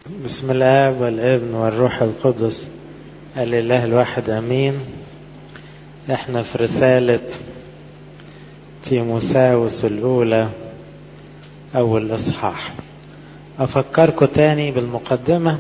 بسم الله والابن والروح القدس الإله الواحد أمين احنا في رسالة تيموساوس الأولى أول إصحاح أفكركم تاني بالمقدمة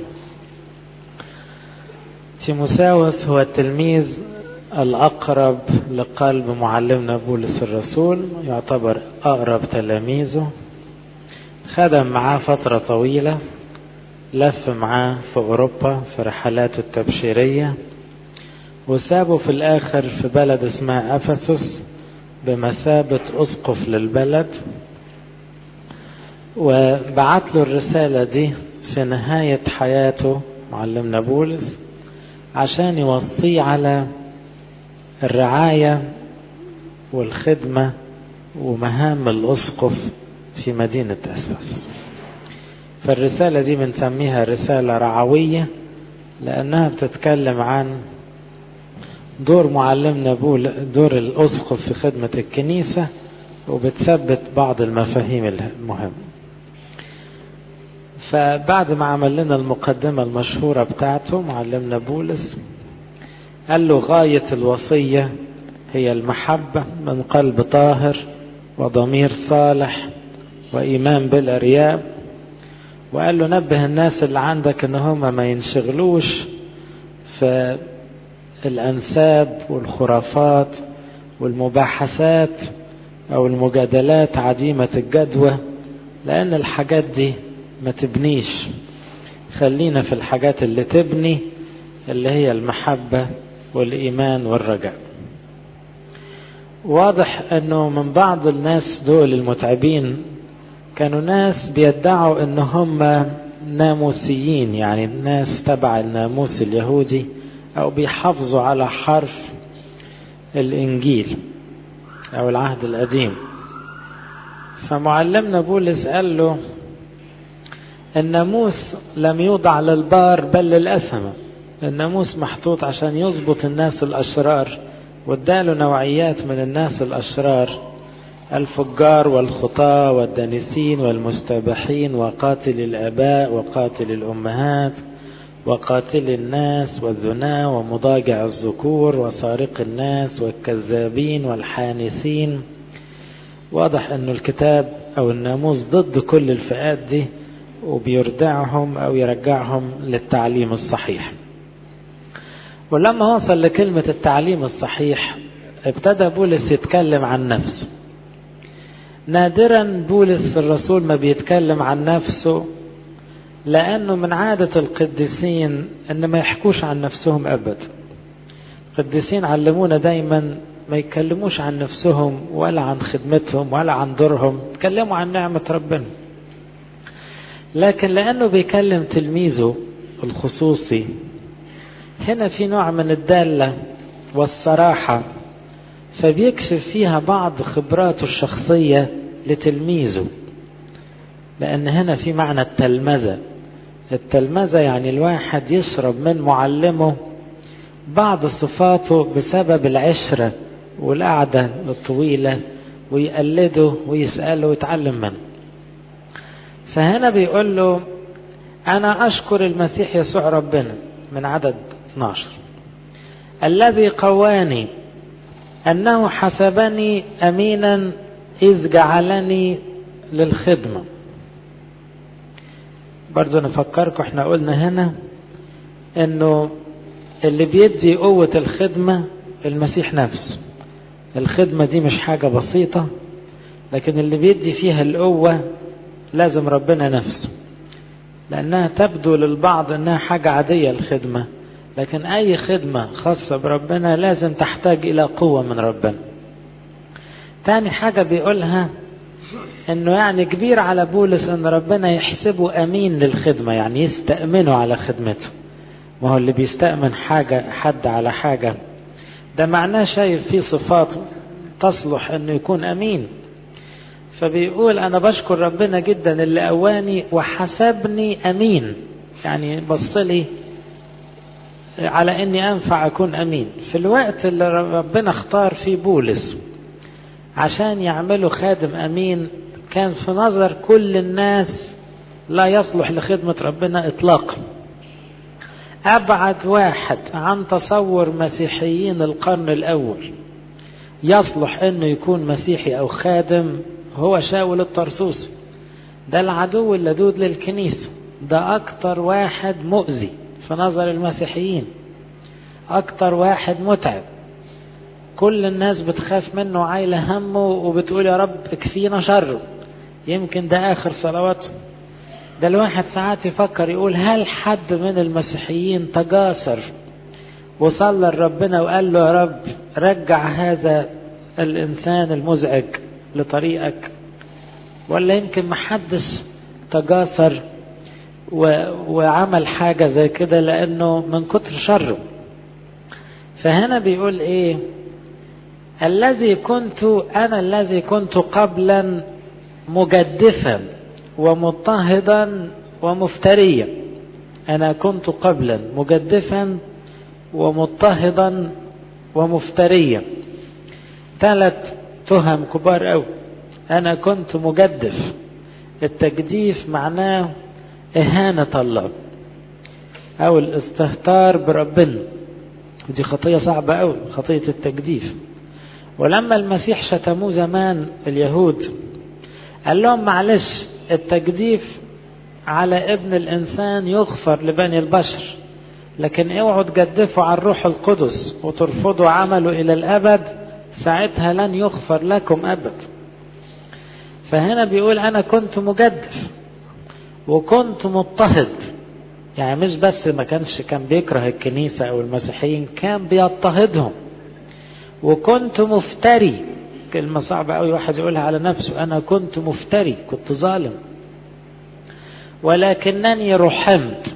تيموساوس هو التلميذ الأقرب لقلب معلمنا بولس الرسول يعتبر أقرب تلاميذه خدم معاه فترة طويلة لف معاه في أوروبا في رحلاته التبشيرية وسابه في الآخر في بلد اسمها أفسس بمثابة أسقف للبلد وبعت له الرسالة دي في نهاية حياته معلمنا بولس عشان يوصيه على الرعاية والخدمة ومهام الأسقف في مدينة أفسس فالرسالة دي بنسميها رسالة رعوية لأنها بتتكلم عن دور معلمنا بول دور الأسقف في خدمة الكنيسة وبتثبت بعض المفاهيم المهمة فبعد ما عمل لنا المقدمة المشهورة بتاعته معلمنا بولس قال له غاية الوصية هي المحبة من قلب طاهر وضمير صالح وإيمان بالأرياب وقال له نبه الناس اللي عندك ان هم ما ينشغلوش في الانساب والخرافات والمباحثات او المجادلات عديمة الجدوى لان الحاجات دي ما تبنيش خلينا في الحاجات اللي تبني اللي هي المحبة والايمان والرجاء واضح انه من بعض الناس دول المتعبين كانوا ناس بيدعوا ان هم ناموسيين يعني ناس تبع الناموس اليهودي او بيحافظوا على حرف الانجيل او العهد القديم فمعلمنا بولس قال له الناموس لم يوضع للبار بل للأثمة الناموس محطوط عشان يظبط الناس الأشرار واداله نوعيات من الناس الأشرار الفجار والخطاة والدانسين والمستبحين وقاتل الآباء وقاتل الأمهات وقاتل الناس والذناة ومضاجع الذكور وسارق الناس والكذابين والحانثين واضح أن الكتاب أو الناموس ضد كل الفئات دي وبيردعهم أو يرجعهم للتعليم الصحيح ولما وصل لكلمة التعليم الصحيح ابتدى بولس يتكلم عن نفسه نادرا بولس الرسول ما بيتكلم عن نفسه لأنه من عادة القديسين أن ما يحكوش عن نفسهم أبدا القديسين علمونا دايما ما يتكلموش عن نفسهم ولا عن خدمتهم ولا عن دورهم يتكلموا عن نعمة ربنا لكن لأنه بيكلم تلميذه الخصوصي هنا في نوع من الدالة والصراحة فبيكشف فيها بعض خبراته الشخصية لتلميذه لأن هنا في معنى التلمذة التلمذة يعني الواحد يشرب من معلمه بعض صفاته بسبب العشرة والقعدة الطويلة ويقلده ويسأله ويتعلم منه فهنا بيقول له أنا أشكر المسيح يسوع ربنا من عدد 12 الذي قواني أنه حسبني أمينا إذ جعلني للخدمة برضو نفكركم احنا قلنا هنا انه اللي بيدي قوة الخدمة المسيح نفسه الخدمة دي مش حاجة بسيطة لكن اللي بيدي فيها القوة لازم ربنا نفسه لأنها تبدو للبعض أنها حاجة عادية الخدمة لكن أي خدمة خاصة بربنا لازم تحتاج إلى قوة من ربنا تاني حاجة بيقولها انه يعني كبير على بولس ان ربنا يحسبه امين للخدمة يعني يستأمنه على خدمته ما هو اللي بيستأمن حاجة حد على حاجة ده معناه شايف فيه صفات تصلح انه يكون امين فبيقول انا بشكر ربنا جدا اللي قواني وحسبني امين يعني بصلي على اني انفع اكون امين في الوقت اللي ربنا اختار فيه بولس عشان يعمله خادم امين كان في نظر كل الناس لا يصلح لخدمة ربنا إطلاقا أبعد واحد عن تصور مسيحيين القرن الأول يصلح أنه يكون مسيحي أو خادم هو شاول الطرسوسي ده العدو اللدود للكنيسة ده أكتر واحد مؤذي في نظر المسيحيين أكتر واحد متعب كل الناس بتخاف منه عايلة همه وبتقول يا رب اكفينا شره يمكن ده آخر صلواته ده الواحد ساعات يفكر يقول هل حد من المسيحيين تجاسر وصلى لربنا وقال له يا رب رجع هذا الإنسان المزعج لطريقك ولا يمكن محدش تجاسر و... وعمل حاجة زي كده لأنه من كتر شره فهنا بيقول إيه الذي كنت أنا الذي كنت قبلا مجدفا ومضطهدا ومفتريا أنا كنت قبلا مجدفا ومضطهدا ومفتريا ثلاث تهم كبار أوي أنا كنت مجدف التجديف معناه إهانة الله أو الاستهتار بربنا ودي خطية صعبة أوي خطية التجديف ولما المسيح شتموه زمان اليهود قال لهم معلش التجديف على ابن الإنسان يغفر لبني البشر لكن اوعوا تجدفوا على الروح القدس وترفضوا عمله إلى الأبد ساعتها لن يغفر لكم أبدا فهنا بيقول أنا كنت مجدف وكنت مضطهد يعني مش بس ما كانش كان بيكره الكنيسة أو المسيحيين كان بيضطهدهم وكنت مفتري كلمة صعبة أوي واحد يقولها على نفسه أنا كنت مفتري كنت ظالم ولكنني رحمت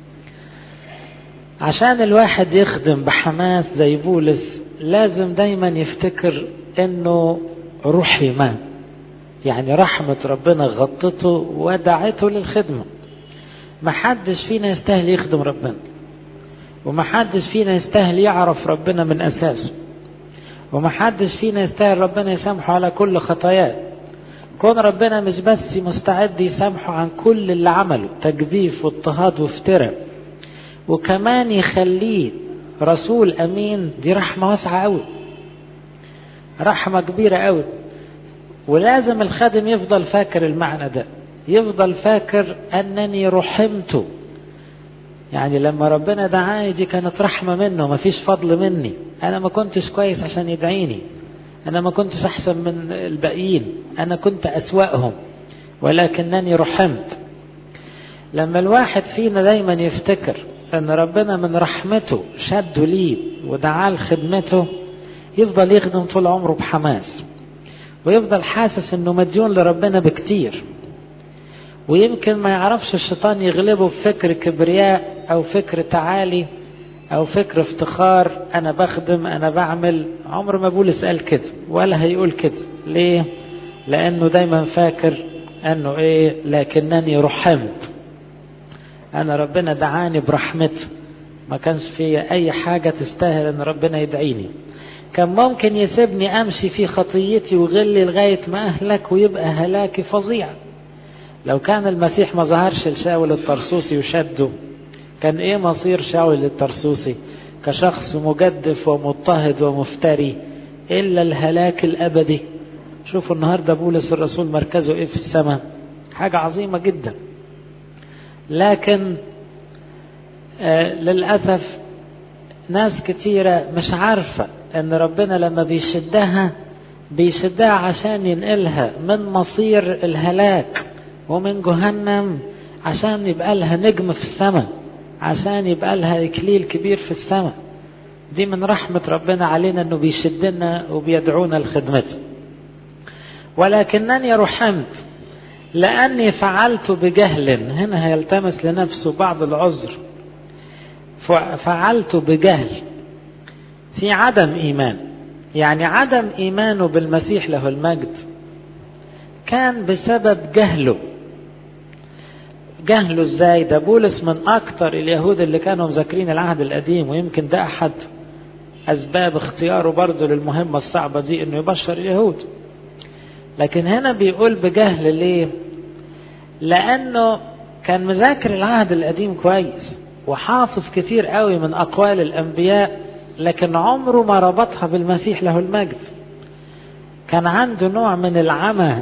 عشان الواحد يخدم بحماس زي بولس لازم دايما يفتكر انه رحم يعني رحمة ربنا غطته ودعته للخدمة محدش فينا يستاهل يخدم ربنا ومحدش فينا يستاهل يعرف ربنا من أساسه ومحدش فينا يستاهل ربنا يسامحه على كل خطاياه كون ربنا مش بس مستعد يسامحه عن كل اللي عمله تجديف واضطهاد وافتراء وكمان يخليه رسول امين دي رحمه واسعه قوي رحمه كبيره قوي ولازم الخادم يفضل فاكر المعنى ده يفضل فاكر انني رحمت يعني لما ربنا دعاني دي كانت رحمه منه ما فيش فضل مني انا ما كنتش كويس عشان يدعيني انا ما كنتش احسن من الباقيين انا كنت اسواهم ولكنني رحمت لما الواحد فينا دايما يفتكر ان ربنا من رحمته شده ليه ودعاه لخدمته يفضل يخدم طول عمره بحماس ويفضل حاسس انه مديون لربنا بكتير ويمكن ما يعرفش الشيطان يغلبه بفكر كبرياء او فكر تعالي او فكر افتخار انا بخدم انا بعمل عمر ما بولس قال كده ولا هيقول كده ليه لانه دايما فاكر انه ايه لكنني رحمت انا ربنا دعاني برحمته ما كانش في اي حاجة تستاهل ان ربنا يدعيني كان ممكن يسيبني امشي في خطيتي وغلي لغاية ما اهلك ويبقى هلاكي فظيع لو كان المسيح ما ظهرش لشاول الطرسوسي وشده كان ايه مصير شاول الطرسوسي كشخص مجدف ومضطهد ومفتري الا الهلاك الابدي شوفوا النهارده بولس الرسول مركزه ايه في السماء حاجه عظيمه جدا لكن آه للاسف ناس كتيره مش عارفه ان ربنا لما بيشدها بيشدها عشان ينقلها من مصير الهلاك ومن جهنم عشان يبقى لها نجم في السماء عشان يبقى لها إكليل كبير في السماء دي من رحمة ربنا علينا أنه بيشدنا وبيدعونا لخدمته ولكنني رحمت لأني فعلت بجهل هنا هيلتمس لنفسه بعض العذر فعلت بجهل في عدم إيمان يعني عدم إيمانه بالمسيح له المجد كان بسبب جهله جهله ازاي ده بولس من اكتر اليهود اللي كانوا مذاكرين العهد القديم ويمكن ده احد اسباب اختياره برضه للمهمة الصعبة دي انه يبشر اليهود لكن هنا بيقول بجهل ليه لانه كان مذاكر العهد القديم كويس وحافظ كتير قوي من أقوال الأنبياء لكن عمره ما ربطها بالمسيح له المجد كان عنده نوع من العمى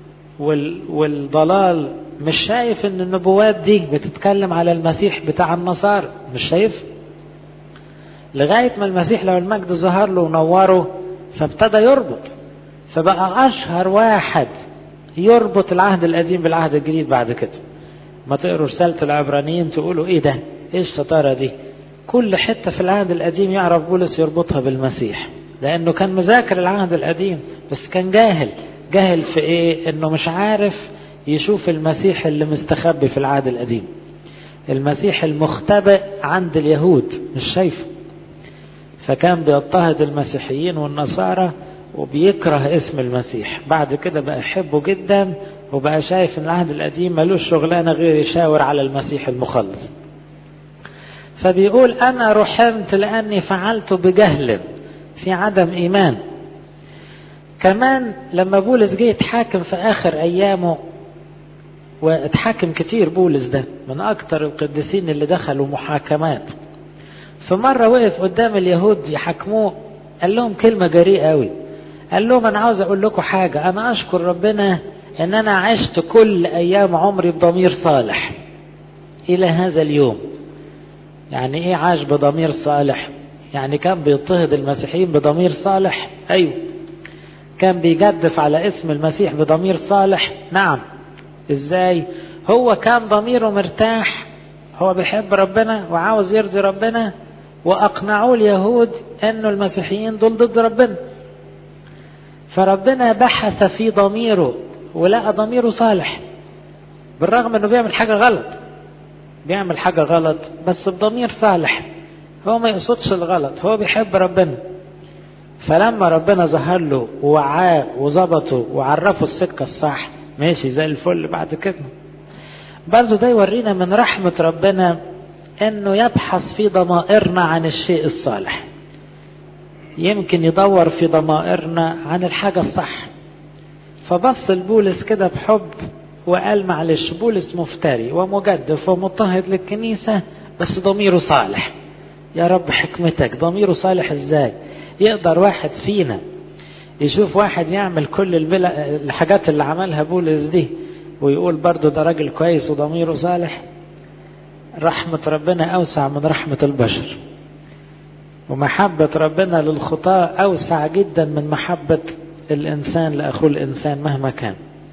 والضلال مش شايف ان النبوات دي بتتكلم على المسيح بتاع النصارى مش شايف لغاية ما المسيح له المجد ظهر له ونوره فابتدى يربط فبقى أشهر واحد يربط العهد القديم بالعهد الجديد بعد كده ما تقروا رسالة العبرانيين تقولوا ايه ده ايه الشطارة دي كل حتة في العهد القديم يعرف بولس يربطها بالمسيح لانه كان مذاكر العهد القديم بس كان جاهل جاهل في ايه انه مش عارف يشوف المسيح اللي مستخبي في العهد القديم المسيح المختبئ عند اليهود مش شايفه فكان بيضطهد المسيحيين والنصارى وبيكره اسم المسيح بعد كده بقى يحبه جدا وبقى شايف ان العهد القديم ملوش شغلانه غير يشاور على المسيح المخلص فبيقول انا رحمت لاني فعلت بجهل في عدم ايمان كمان لما بولس جه يتحاكم في اخر ايامه واتحاكم كتير بولس ده من اكتر القديسين اللي دخلوا محاكمات فمرة وقف قدام اليهود يحاكموه قال لهم كلمة جريئة قوي قال لهم انا عاوز اقول لكم حاجة انا اشكر ربنا ان انا عشت كل ايام عمري بضمير صالح الى هذا اليوم يعني ايه عاش بضمير صالح يعني كان بيضطهد المسيحيين بضمير صالح ايوه كان بيجدف على اسم المسيح بضمير صالح نعم ازاي هو كان ضميره مرتاح هو بيحب ربنا وعاوز يرضي ربنا واقنعوه اليهود انه المسيحيين دول ضد ربنا فربنا بحث في ضميره ولقى ضميره صالح بالرغم انه بيعمل حاجه غلط بيعمل حاجه غلط بس بضمير صالح هو ما يقصدش الغلط هو بيحب ربنا فلما ربنا ظهر له ووعاه وظبطه وعرفه السكه الصح ماشي زي الفل بعد كده برضه ده يورينا من رحمة ربنا انه يبحث في ضمائرنا عن الشيء الصالح يمكن يدور في ضمائرنا عن الحاجة الصح فبص لبولس كده بحب وقال معلش بولس مفتري ومجدف ومضطهد للكنيسة بس ضميره صالح يا رب حكمتك ضميره صالح ازاي يقدر واحد فينا يشوف واحد يعمل كل البلا الحاجات اللي عملها بولس دي ويقول برضه ده راجل كويس وضميره صالح رحمة ربنا أوسع من رحمة البشر ومحبة ربنا للخطاة أوسع جدا من محبة الإنسان لأخوه الإنسان مهما كان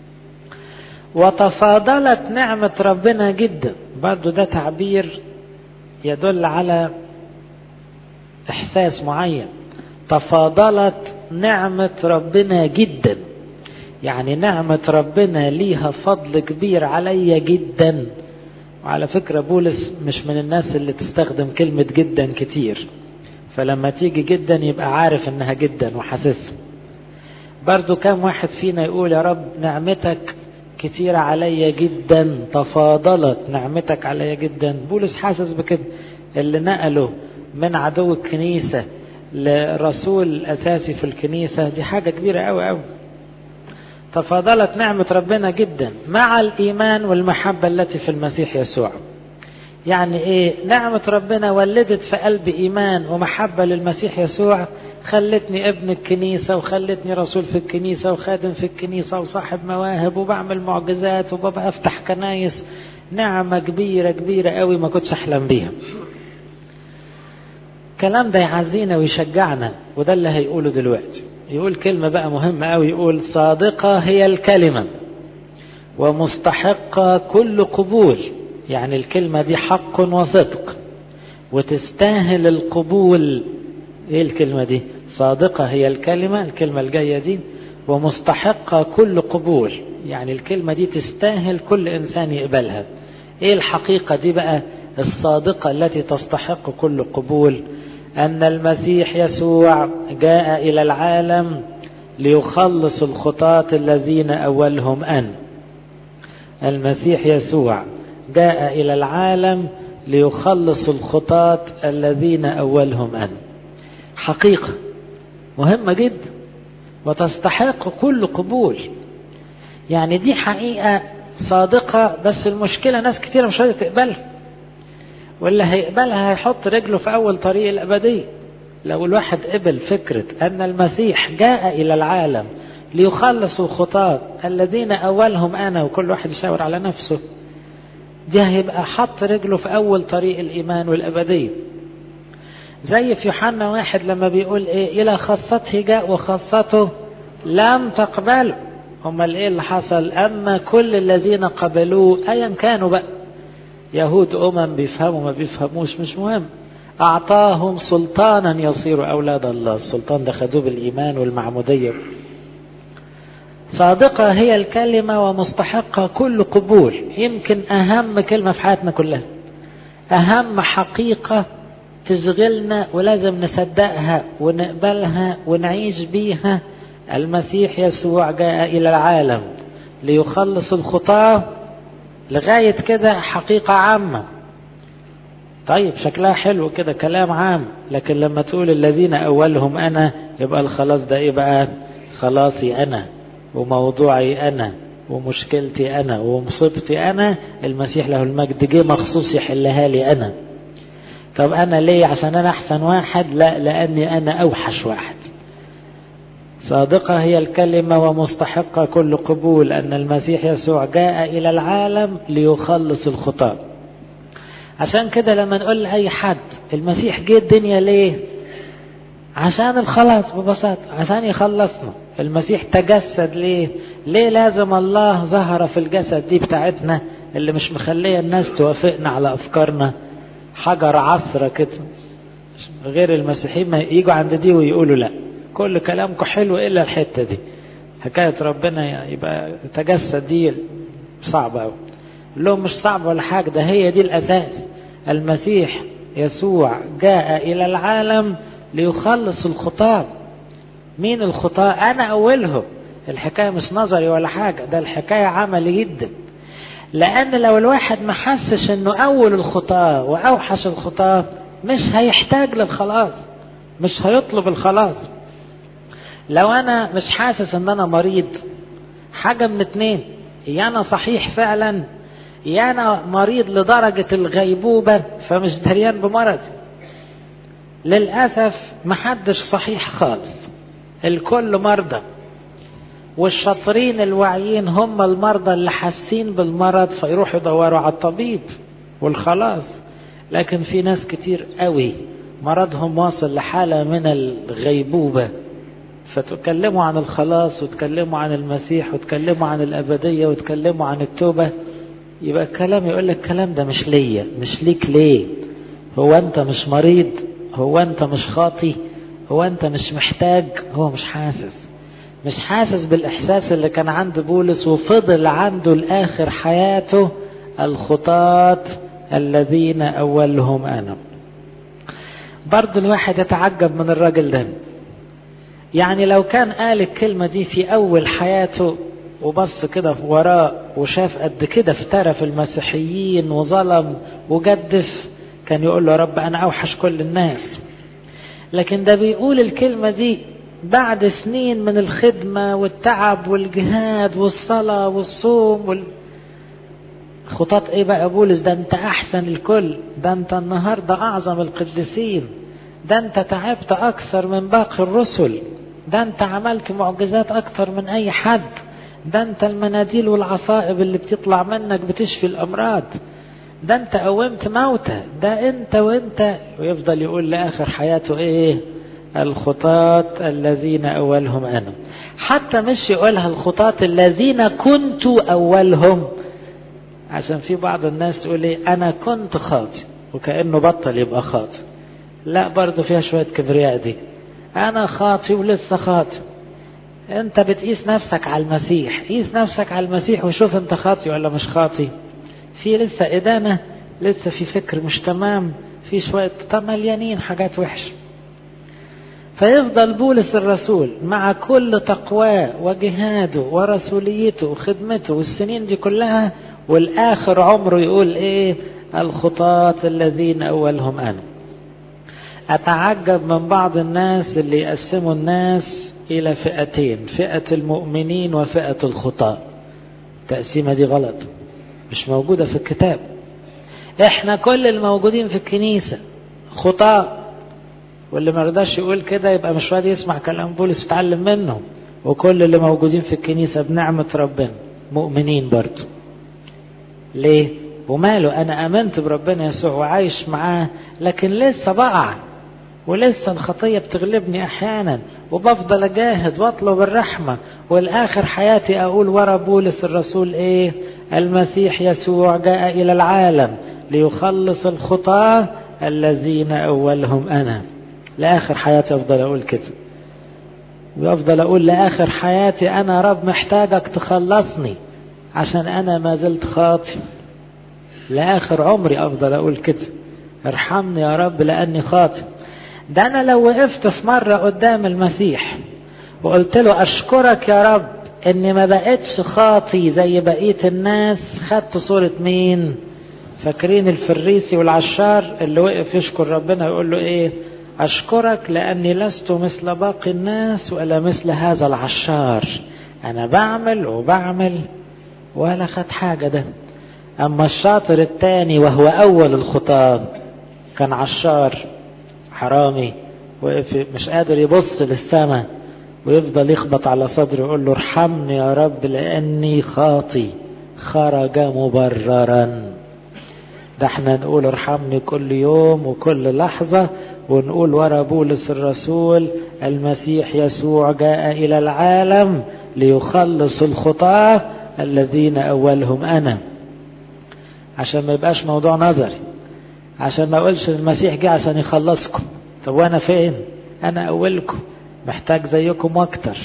وتفاضلت نعمة ربنا جدا برضه ده تعبير يدل على إحساس معين تفاضلت نعمة ربنا جدا يعني نعمة ربنا ليها فضل كبير عليا جدا وعلى فكرة بولس مش من الناس اللي تستخدم كلمة جدا كتير فلما تيجي جدا يبقى عارف انها جدا وحاسسها برضو كم واحد فينا يقول يا رب نعمتك كتيرة عليا جدا تفاضلت نعمتك عليا جدا بولس حاسس بكده اللي نقله من عدو الكنيسة لرسول أساسي في الكنيسة دي حاجة كبيرة أوي أوي تفاضلت نعمة ربنا جدا مع الإيمان والمحبة التي في المسيح يسوع يعني إيه نعمة ربنا ولدت في قلبي إيمان ومحبة للمسيح يسوع خلتني ابن الكنيسة وخلتني رسول في الكنيسة وخادم في الكنيسة وصاحب مواهب وبعمل معجزات وببقى أفتح كنايس نعمة كبيرة كبيرة قوي ما كنتش أحلم بيها الكلام ده يعزينا ويشجعنا وده اللي هيقوله دلوقتي يقول كلمة بقى مهمة قوي يقول صادقة هي الكلمة ومستحقة كل قبول يعني الكلمة دي حق وصدق وتستاهل القبول ايه الكلمة دي صادقة هي الكلمة الكلمة الجاية دي ومستحقة كل قبول يعني الكلمة دي تستاهل كل إنسان يقبلها ايه الحقيقة دي بقى الصادقة التي تستحق كل قبول أن المسيح يسوع جاء إلى العالم ليخلص الخطاة الذين أولهم أن المسيح يسوع جاء إلى العالم ليخلص الخطاة الذين أولهم أن حقيقة مهمة جدا وتستحق كل قبول يعني دي حقيقة صادقة بس المشكلة ناس كتير مش راضية تقبلها واللي هيقبلها هيحط رجله في أول طريق الأبدية لو الواحد قبل فكرة أن المسيح جاء إلى العالم ليخلص الخطاة الذين أولهم أنا وكل واحد يشاور على نفسه دي هيبقى حط رجله في أول طريق الإيمان والأبدية زي في يوحنا واحد لما بيقول إيه إلى خاصته جاء وخاصته لم تقبله امال ايه اللي حصل اما كل الذين قبلوه ايا كانوا بقى يهود امم بيفهموا ما بيفهموش مش مهم اعطاهم سلطانا يصيروا اولاد الله السلطان ده خدوه بالايمان والمعموديه صادقة هي الكلمة ومستحقة كل قبول يمكن أهم كلمة في حياتنا كلها أهم حقيقة تشغلنا ولازم نصدقها ونقبلها ونعيش بيها المسيح يسوع جاء إلى العالم ليخلص الخطاة لغاية كده حقيقة عامة طيب شكلها حلو كده كلام عام لكن لما تقول الذين أولهم أنا يبقى الخلاص ده إيه بقى خلاصي أنا وموضوعي أنا ومشكلتي أنا ومصيبتي أنا المسيح له المجد جه مخصوص يحلها لي أنا طب أنا ليه عشان أنا أحسن واحد لا لأني أنا أوحش واحد صادقة هي الكلمة ومستحقة كل قبول أن المسيح يسوع جاء إلى العالم ليخلص الخطاة عشان كده لما نقول لأي حد المسيح جه الدنيا ليه عشان الخلاص ببساطة عشان يخلصنا المسيح تجسد ليه ليه لازم الله ظهر في الجسد دي بتاعتنا اللي مش مخليه الناس توافقنا على أفكارنا حجر عصرة كده غير المسيحيين ما يجوا عند دي ويقولوا لا كل كلامكم حلو إلا الحتة دي حكاية ربنا يبقى تجسد دي صعبة أوي لهم مش صعب ولا حاجة ده هي دي الأساس المسيح يسوع جاء إلى العالم ليخلص الخطاب مين الخطاة أنا أولهم الحكاية مش نظري ولا حاجة ده الحكاية عملي جدا لأن لو الواحد ما حسش إنه أول الخطاة وأوحش الخطاة مش هيحتاج للخلاص مش هيطلب الخلاص لو أنا مش حاسس إن أنا مريض حاجة من اتنين يا أنا صحيح فعلا يا أنا مريض لدرجة الغيبوبة فمش دريان بمرضي للأسف محدش صحيح خالص الكل مرضى والشاطرين الواعيين هم المرضى اللي حاسين بالمرض فيروحوا يدوروا على الطبيب والخلاص لكن في ناس كتير قوي مرضهم واصل لحالة من الغيبوبة فتكلموا عن الخلاص وتكلموا عن المسيح وتكلموا عن الأبدية وتكلموا عن التوبة يبقى الكلام يقول لك الكلام ده مش ليا مش ليك ليه هو أنت مش مريض هو أنت مش خاطي هو أنت مش محتاج هو مش حاسس مش حاسس بالإحساس اللي كان عند بولس وفضل عنده لآخر حياته الخطاة الذين أولهم أنا برضو الواحد يتعجب من الراجل ده يعني لو كان قال الكلمة دي في أول حياته وبص كده وراه وشاف قد كده افترى في المسيحيين وظلم وجدف كان يقول له يا رب أنا أوحش كل الناس لكن ده بيقول الكلمة دي بعد سنين من الخدمة والتعب والجهاد والصلاة والصوم وال... خطاط ايه بقى بولس ده انت احسن الكل ده انت النهاردة اعظم القديسين ده انت تعبت اكثر من باقي الرسل ده انت عملت معجزات اكثر من اي حد ده انت المناديل والعصائب اللي بتطلع منك بتشفي الامراض ده انت قومت موتى ده انت وانت ويفضل يقول لاخر حياته ايه الخطاة الذين أولهم أنا حتى مش يقولها الخطاة الذين كنت أولهم عشان في بعض الناس تقول ايه أنا كنت خاطئ وكأنه بطل يبقى خاطئ لا برضه فيها شوية كبرياء دي أنا خاطئ ولسه خاطئ أنت بتقيس نفسك على المسيح قيس نفسك على المسيح وشوف أنت خاطئ ولا مش خاطئ في لسه إدانة لسه في فكر مش تمام في شوية مليانين حاجات وحشه فيفضل بولس الرسول مع كل تقواه وجهاده ورسوليته وخدمته والسنين دي كلها والآخر عمره يقول إيه الخطاة الذين أولهم أنا أتعجب من بعض الناس اللي يقسموا الناس إلى فئتين فئة المؤمنين وفئة الخطاة التقسيمة دي غلط مش موجودة في الكتاب احنا كل الموجودين في الكنيسة خطاة واللي ما رضاش يقول كده يبقى مش راضي يسمع كلام بولس ويتعلم منه وكل اللي موجودين في الكنيسة بنعمة ربنا مؤمنين برضه ليه وماله انا امنت بربنا يسوع وعايش معاه لكن لسه بقع ولسه الخطية بتغلبني احيانا وبفضل اجاهد واطلب الرحمة والاخر حياتي اقول ورا بولس الرسول ايه المسيح يسوع جاء الى العالم ليخلص الخطاة الذين اولهم انا لاخر حياتي افضل اقول كده وافضل اقول لاخر حياتي انا رب محتاجك تخلصني عشان انا ما زلت خاطئ لاخر عمري افضل اقول كده ارحمني يا رب لاني خاطئ ده انا لو وقفت في مرة قدام المسيح وقلت له اشكرك يا رب اني ما بقتش خاطي زي بقية الناس خدت صورة مين فاكرين الفريسي والعشار اللي وقف يشكر ربنا يقول له ايه اشكرك لاني لست مثل باقي الناس ولا مثل هذا العشار انا بعمل وبعمل ولا خد حاجة ده اما الشاطر التاني وهو اول الخطاب كان عشار حرامي وقف مش قادر يبص للسماء ويفضل يخبط على صدره يقول له ارحمني يا رب لاني خاطي خرج مبررا ده احنا نقول ارحمني كل يوم وكل لحظة ونقول ورا بولس الرسول المسيح يسوع جاء الى العالم ليخلص الخطاة الذين اولهم انا عشان ما يبقاش موضوع نظري عشان ما اقولش المسيح جه عشان يخلصكم طب وانا فين انا اولكم محتاج زيكم واكتر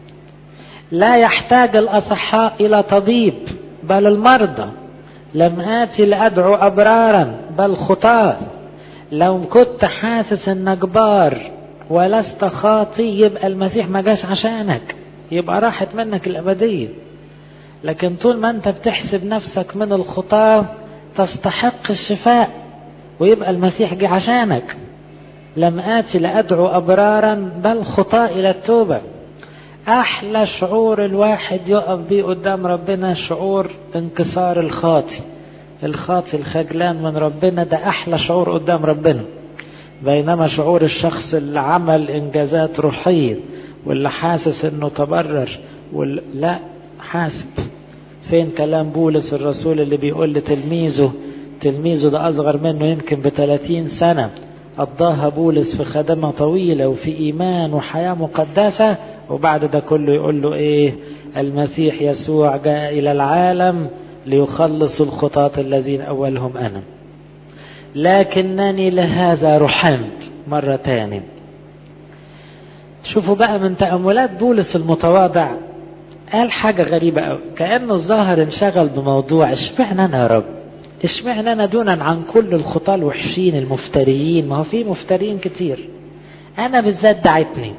لا يحتاج الاصحاء الى طبيب بل المرضى لم اتي لادعو ابرارا بل خطاه لو كنت حاسس انك بار ولست خاطي يبقى المسيح ما جاش عشانك يبقى راحت منك الابديه لكن طول ما انت بتحسب نفسك من الخطاه تستحق الشفاء ويبقى المسيح جه عشانك لم آتي لأدعو أبرارا بل خطاة إلى التوبة أحلى شعور الواحد يقف بيه قدام ربنا شعور انكسار الخاطي الخاطي الخجلان من ربنا ده أحلى شعور قدام ربنا بينما شعور الشخص اللي عمل إنجازات روحية واللي حاسس إنه تبرر وال... لا حاسب فين كلام بولس الرسول اللي بيقول لتلميذه تلميذه ده أصغر منه يمكن بثلاثين سنة قضاها بولس في خدمة طويلة وفي إيمان وحياة مقدسة وبعد ده كله يقول له إيه المسيح يسوع جاء إلى العالم ليخلص الخطاة الذين أولهم أنا لكنني لهذا رحمت مرة تاني شوفوا بقى من تأملات بولس المتواضع قال حاجة غريبة أوي كأنه الظاهر انشغل بموضوع اشمعنى أنا يا رب اشمعنى أنا دونا عن كل الخطاة الوحشين المفتريين ما هو في مفترين كتير أنا بالذات دعتني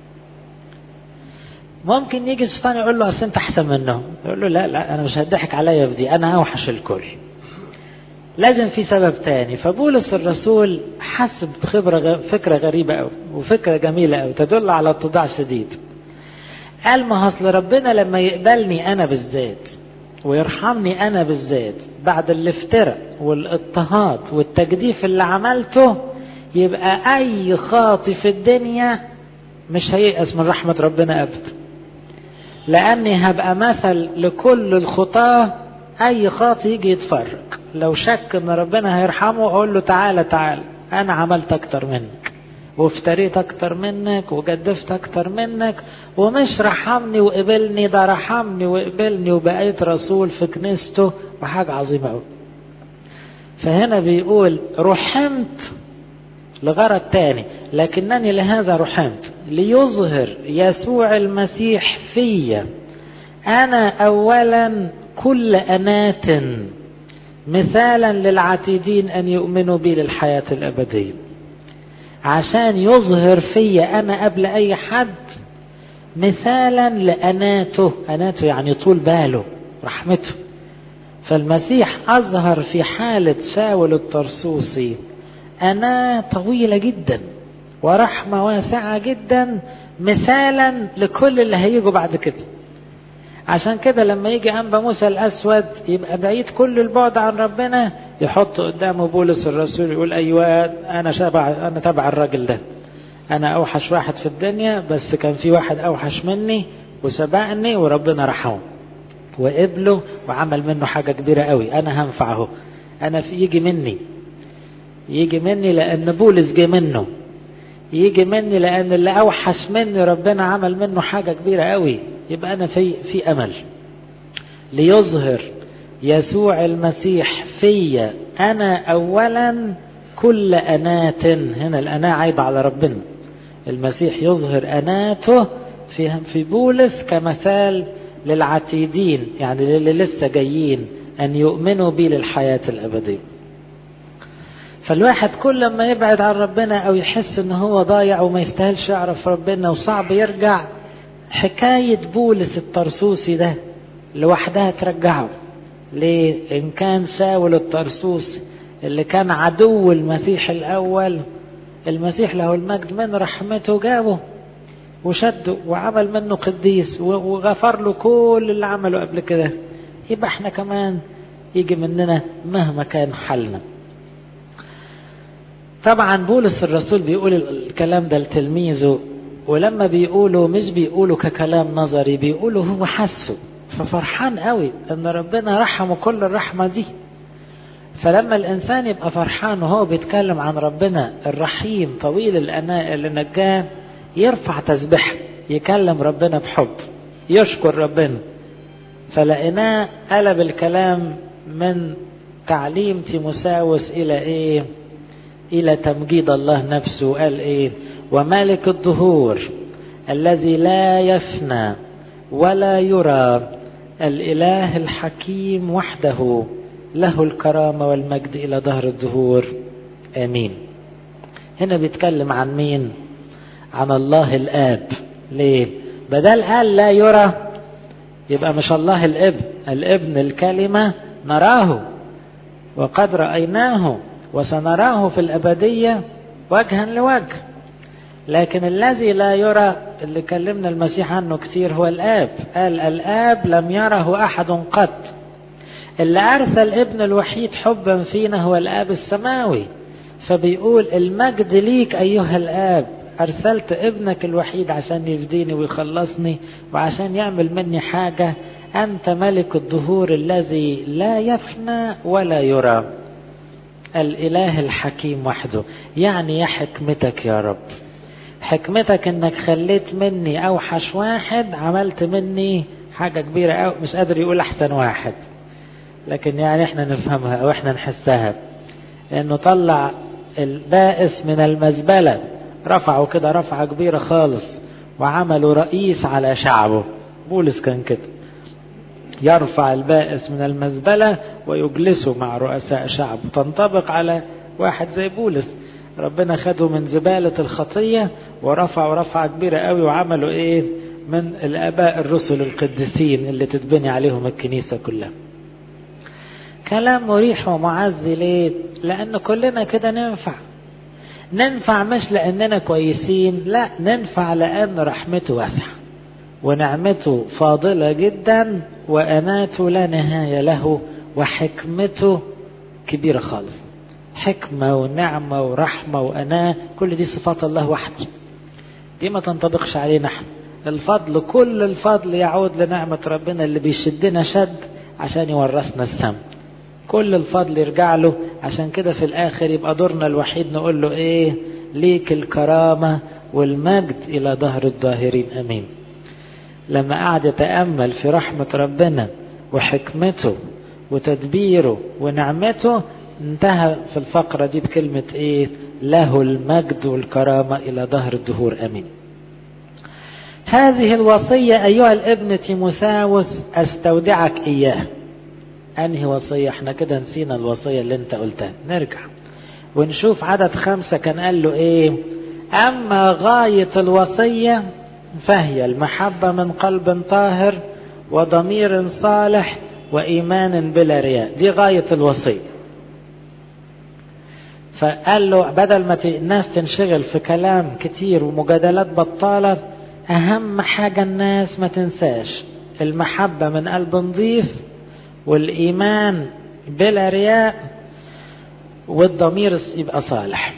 ممكن يجي الشيطان يقول له أصل أنت أحسن منهم يقول له لا لا أنا مش هضحك عليا في دي أنا أوحش الكل لازم في سبب تاني فبولس الرسول حس بخبرة غ... فكرة غريبة أوي وفكرة جميلة أوي تدل على اتضاع شديد قال ما اصل ربنا لما يقبلني انا بالذات ويرحمني انا بالذات بعد الافتراء والاضطهاد والتجديف اللي عملته يبقى اي خاطي في الدنيا مش هييأس من رحمة ربنا ابدا لاني هبقى مثل لكل الخطاة اي خاطي يجي يتفرج لو شك ان ربنا هيرحمه اقول له تعالى تعالى انا عملت اكتر منك وافتريت اكتر منك وجدفت اكتر منك ومش رحمني وقبلني ده رحمني وقبلني وبقيت رسول في كنيسته وحاجة عظيمة قوي فهنا بيقول رحمت لغرض تاني لكنني لهذا رحمت ليظهر يسوع المسيح فيا انا اولا كل انات مثالا للعتيدين ان يؤمنوا بي للحياة الابدية عشان يظهر فيا انا قبل اي حد مثالا لاناته اناته يعني طول باله رحمته فالمسيح اظهر في حالة شاول الطرسوسي انا طويلة جدا ورحمة واسعة جدا مثالا لكل اللي هيجوا بعد كده عشان كده لما يجي أنبا موسى الأسود يبقى بعيد كل البعد عن ربنا يحط قدامه بولس الرسول يقول أيوة أنا شبع أنا تبع الراجل ده أنا أوحش واحد في الدنيا بس كان في واحد أوحش مني وسبقني وربنا رحمه وقبله وعمل منه حاجة كبيرة قوي أنا هنفعه أنا في يجي مني يجي مني لأن بولس جه منه يجي مني لأن اللي أوحش مني ربنا عمل منه حاجة كبيرة قوي يبقى أنا في في أمل ليظهر يسوع المسيح في أنا أولا كل أنات هنا الأناة عيب على ربنا المسيح يظهر أناته في في بولس كمثال للعتيدين يعني للي لسه جايين أن يؤمنوا بي للحياة الأبدية فالواحد كل ما يبعد عن ربنا أو يحس أنه هو ضايع وما يستاهلش يعرف ربنا وصعب يرجع حكاية بولس الطرسوسي ده لوحدها ترجعه ليه؟ إن كان ساول الطرسوسي اللي كان عدو المسيح الأول المسيح له المجد من رحمته جابه وشده وعمل منه قديس وغفر له كل اللي عمله قبل كده يبقى احنا كمان يجي مننا مهما كان حالنا طبعا بولس الرسول بيقول الكلام ده لتلميذه ولما بيقولوا مش بيقولوا ككلام نظري بيقولوا هو حسه ففرحان قوي ان ربنا رحمه كل الرحمة دي فلما الانسان يبقى فرحان وهو بيتكلم عن ربنا الرحيم طويل الاناء اللي نجاه يرفع تسبيح يكلم ربنا بحب يشكر ربنا فلقيناه قلب الكلام من تعليم تيموساوس الى ايه الى تمجيد الله نفسه قال ايه وملك الظهور الذي لا يفنى ولا يرى الاله الحكيم وحده له الكرامه والمجد الى ظهر الظهور امين هنا بيتكلم عن مين عن الله الاب ليه بدل قال لا يرى يبقى مش الله الابن الابن الكلمه نراه وقد رايناه وسنراه في الابديه وجها لوجه لكن الذي لا يرى اللي كلمنا المسيح عنه كثير هو الآب قال الآب لم يره أحد قط اللي أرسل ابن الوحيد حبا فينا هو الآب السماوي فبيقول المجد ليك أيها الآب أرسلت ابنك الوحيد عشان يفديني ويخلصني وعشان يعمل مني حاجة أنت ملك الدهور الذي لا يفنى ولا يرى الإله الحكيم وحده يعني يا حكمتك يا رب حكمتك انك خليت مني اوحش واحد عملت مني حاجة كبيرة أو مش قادر يقول احسن واحد لكن يعني احنا نفهمها او احنا نحسها انه طلع البائس من المزبلة رفعه كده رفعة كبيرة خالص وعمله رئيس على شعبه بولس كان كده يرفع البائس من المزبلة ويجلسه مع رؤساء شعبه تنطبق على واحد زي بولس ربنا خده من زبالة الخطية ورفعه رفعة كبيرة قوي وعملوا ايه من الاباء الرسل القديسين اللي تتبني عليهم الكنيسة كلها كلام مريح ومعزي ليه لان كلنا كده ننفع ننفع مش لاننا كويسين لا ننفع لان رحمته واسعة ونعمته فاضلة جدا واناته لا نهاية له وحكمته كبيرة خالص حكمة ونعمة ورحمة وأناة كل دي صفات الله وحده دي ما تنطبقش علينا احنا الفضل كل الفضل يعود لنعمة ربنا اللي بيشدنا شد عشان يورثنا السم كل الفضل يرجع له عشان كده في الآخر يبقى دورنا الوحيد نقول له إيه ليك الكرامة والمجد إلى ظهر الظاهرين أمين لما قعد يتأمل في رحمة ربنا وحكمته وتدبيره ونعمته انتهى في الفقرة دي بكلمة ايه له المجد والكرامة الى ظهر الدهور امين هذه الوصية ايها الابن تيموثاوس استودعك اياه انهي وصية احنا كده نسينا الوصية اللي انت قلتها نرجع ونشوف عدد خمسة كان قال له ايه اما غاية الوصية فهي المحبة من قلب طاهر وضمير صالح وايمان بلا رياء دي غاية الوصية فقال له بدل ما الناس تنشغل في كلام كتير ومجادلات بطالة أهم حاجة الناس ما تنساش المحبة من قلب نظيف والإيمان بلا رياء والضمير يبقى صالح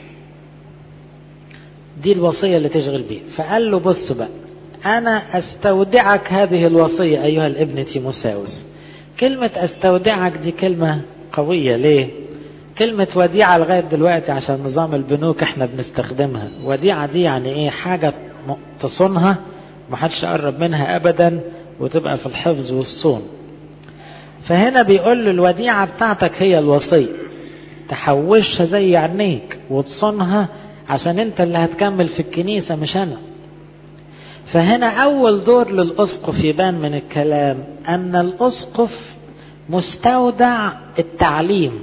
دي الوصية اللي تشغل بيه فقال له بص بقى أنا أستودعك هذه الوصية أيها الابن تيموساوس كلمة أستودعك دي كلمة قوية ليه كلمة وديعة لغاية دلوقتي عشان نظام البنوك احنا بنستخدمها وديعة دي يعني ايه حاجة تصونها محدش يقرب منها ابدا وتبقى في الحفظ والصون فهنا بيقول له الوديعة بتاعتك هي الوصية تحوشها زي عينيك وتصونها عشان انت اللي هتكمل في الكنيسة مش انا فهنا اول دور للاسقف يبان من الكلام ان الاسقف مستودع التعليم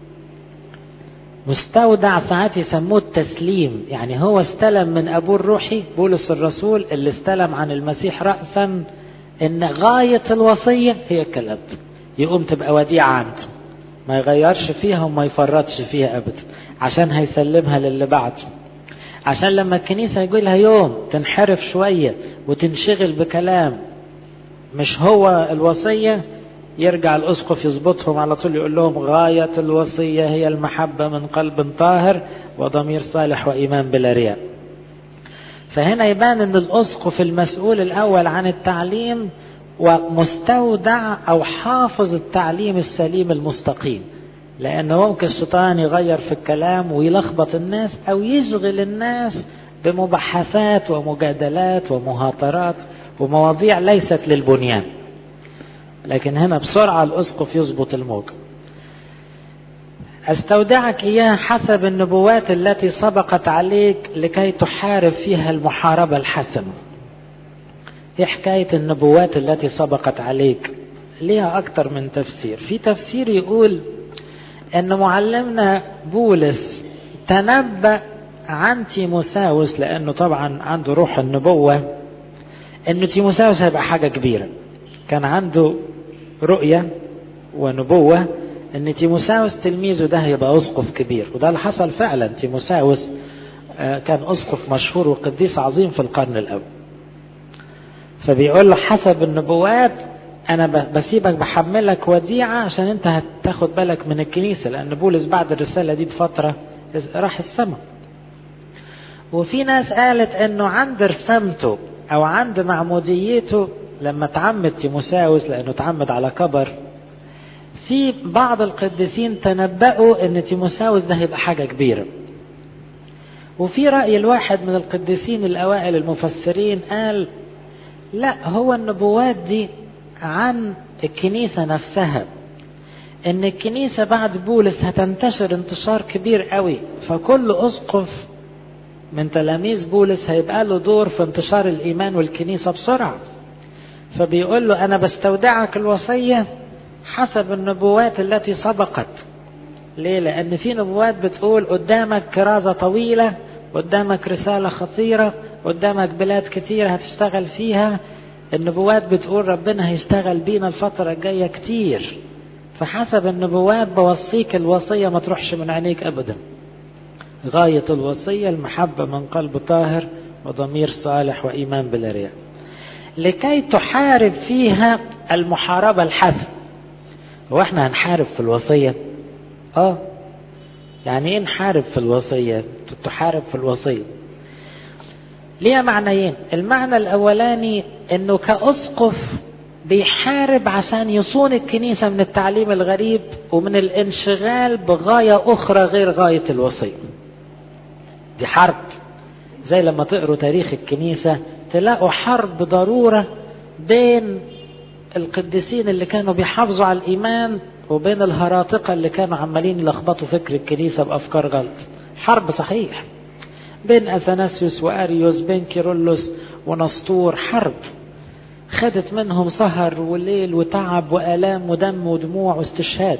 مستودع ساعات يسموه التسليم يعني هو استلم من ابوه الروحي بولس الرسول اللي استلم عن المسيح رأسا ان غاية الوصية هي الكلام ده يقوم تبقى وديعة عنده ما يغيرش فيها وما يفرطش فيها ابدا عشان هيسلمها للي بعده عشان لما الكنيسة يقول لها يوم تنحرف شوية وتنشغل بكلام مش هو الوصية يرجع الأسقف يظبطهم على طول يقول لهم غاية الوصية هي المحبة من قلب طاهر وضمير صالح وإيمان بلا رياء فهنا يبان أن الأسقف المسؤول الأول عن التعليم ومستودع أو حافظ التعليم السليم المستقيم لأنه ممكن الشيطان يغير في الكلام ويلخبط الناس أو يشغل الناس بمباحثات ومجادلات ومهاترات ومواضيع ليست للبنيان لكن هنا بسرعة الأسقف يظبط الموج أستودعك إياها حسب النبوات التي سبقت عليك لكي تحارب فيها المحاربة الحسنة إيه حكاية النبوات التي سبقت عليك ليها أكتر من تفسير في تفسير يقول أن معلمنا بولس تنبأ عن تيموساوس لأنه طبعا عنده روح النبوة أنه تيموساوس هيبقى حاجة كبيرة كان عنده رؤية ونبوة ان تيموساوس تلميذه ده هيبقى اسقف كبير وده اللي حصل فعلا تيموساوس كان اسقف مشهور وقديس عظيم في القرن الاول فبيقول له حسب النبوات انا بسيبك بحملك وديعة عشان انت هتاخد بالك من الكنيسة لان بولس بعد الرسالة دي بفترة راح السماء وفي ناس قالت انه عند رسامته او عند معموديته لما تعمد تيموساوس لانه تعمد على كبر في بعض القديسين تنبأوا ان تيموساوس ده هيبقى حاجة كبيرة وفي رأي الواحد من القديسين الاوائل المفسرين قال لا هو النبوات دي عن الكنيسة نفسها ان الكنيسة بعد بولس هتنتشر انتشار كبير قوي فكل اسقف من تلاميذ بولس هيبقى له دور في انتشار الايمان والكنيسة بسرعة فبيقول له انا بستودعك الوصية حسب النبوات التي سبقت ليه لان في نبوات بتقول قدامك كرازة طويلة قدامك رسالة خطيرة قدامك بلاد كتير هتشتغل فيها النبوات بتقول ربنا هيشتغل بينا الفترة الجاية كتير فحسب النبوات بوصيك الوصية ما تروحش من عينيك ابدا غاية الوصية المحبة من قلب طاهر وضمير صالح وإيمان بلا رياء لكي تحارب فيها المحاربة الحسنة هو احنا هنحارب في الوصية اه يعني ايه نحارب في الوصية تحارب في الوصية ليها معنيين المعنى الاولاني انه كاسقف بيحارب عشان يصون الكنيسة من التعليم الغريب ومن الانشغال بغاية اخرى غير غاية الوصية دي حرب زي لما تقروا تاريخ الكنيسة تلاقوا حرب ضرورة بين القديسين اللي كانوا بيحافظوا على الإيمان وبين الهراطقة اللي كانوا عمالين يلخبطوا فكر الكنيسة بأفكار غلط حرب صحيح بين أثناسيوس وأريوس بين كيرلس ونسطور حرب خدت منهم سهر وليل وتعب وآلام ودم ودموع واستشهاد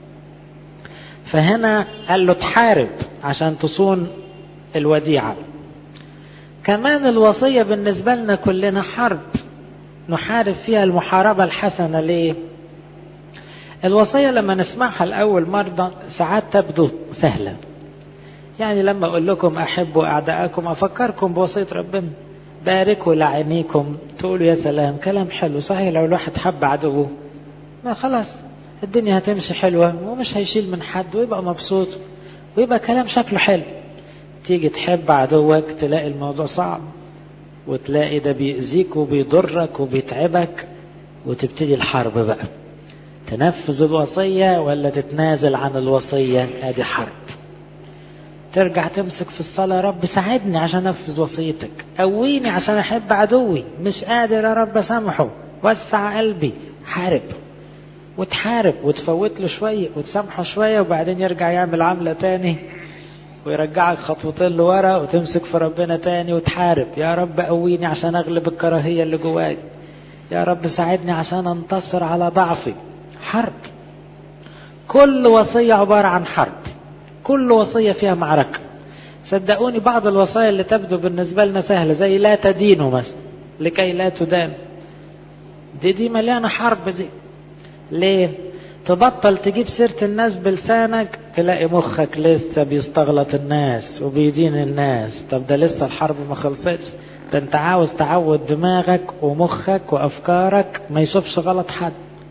فهنا قال له تحارب عشان تصون الوديعة كمان الوصية بالنسبة لنا كلنا حرب نحارب فيها المحاربة الحسنة ليه الوصية لما نسمعها الأول مرة ساعات تبدو سهلة يعني لما أقول لكم أحبوا أعداءكم أفكركم بوصية ربنا باركوا لعينيكم تقولوا يا سلام كلام حلو صحيح لو الواحد حب عدوه ما خلاص الدنيا هتمشي حلوة ومش هيشيل من حد ويبقى مبسوط ويبقى كلام شكله حلو تيجي تحب عدوك تلاقي الموضوع صعب وتلاقي ده بيأذيك وبيضرك وبيتعبك وتبتدي الحرب بقى تنفذ الوصية ولا تتنازل عن الوصية ادي حرب ترجع تمسك في الصلاة رب ساعدني عشان انفذ وصيتك قويني عشان احب عدوي مش قادر يا رب اسامحه وسع قلبي حارب وتحارب وتفوت له شوية وتسامحه شوية وبعدين يرجع يعمل عملة تاني ويرجعك خطوتين لورا وتمسك في ربنا تاني وتحارب يا رب قويني عشان اغلب الكراهية اللي جواي يا رب ساعدني عشان انتصر على ضعفي حرب كل وصية عبارة عن حرب كل وصية فيها معركة صدقوني بعض الوصايا اللي تبدو بالنسبة لنا سهلة زي لا تدينوا مثلا لكي لا تدان دي دي مليانة حرب دي ليه تبطل تجيب سيرة الناس بلسانك تلاقي مخك لسه بيستغلط الناس وبيدين الناس طب ده لسه الحرب ما خلصتش ده انت عاوز تعود دماغك ومخك وافكارك ما يشوفش غلط حد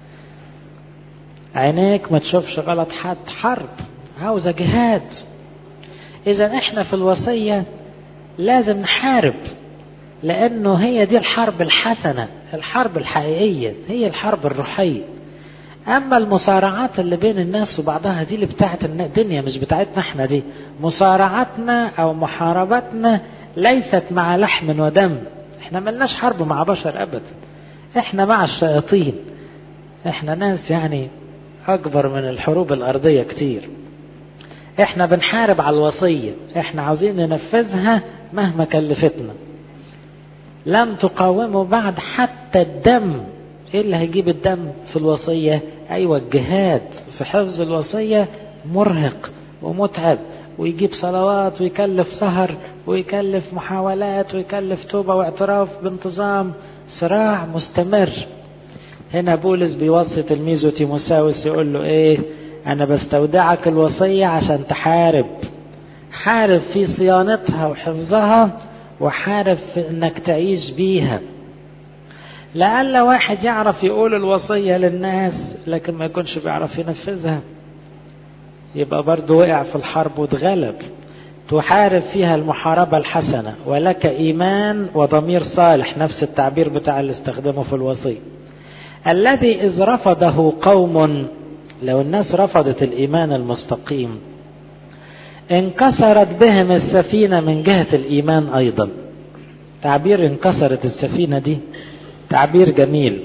عينيك ما تشوفش غلط حد حرب عاوزة جهاد اذا احنا في الوصية لازم نحارب لانه هي دي الحرب الحسنة الحرب الحقيقية هي الحرب الروحية اما المصارعات اللي بين الناس وبعضها دي اللي بتاعت الدنيا مش بتاعتنا احنا دي مصارعتنا او محاربتنا ليست مع لحم ودم احنا ملناش حرب مع بشر ابدا احنا مع الشياطين احنا ناس يعني اكبر من الحروب الارضية كتير احنا بنحارب على الوصية احنا عاوزين ننفذها مهما كلفتنا لم تقاوموا بعد حتى الدم ايه اللي هيجيب الدم في الوصية ايوه الجهاد في حفظ الوصية مرهق ومتعب ويجيب صلوات ويكلف سهر ويكلف محاولات ويكلف توبة واعتراف بانتظام صراع مستمر هنا بولس بيوصي تلميذه تيموساوس يقول له ايه انا بستودعك الوصية عشان تحارب حارب في صيانتها وحفظها وحارب في انك تعيش بيها لعل واحد يعرف يقول الوصية للناس لكن ما يكونش بيعرف ينفذها يبقى برضه وقع في الحرب واتغلب تحارب فيها المحاربة الحسنة ولك إيمان وضمير صالح نفس التعبير بتاع اللي استخدمه في الوصية الذي إذ رفضه قوم لو الناس رفضت الإيمان المستقيم انكسرت بهم السفينة من جهة الإيمان أيضا تعبير انكسرت السفينة دي تعبير جميل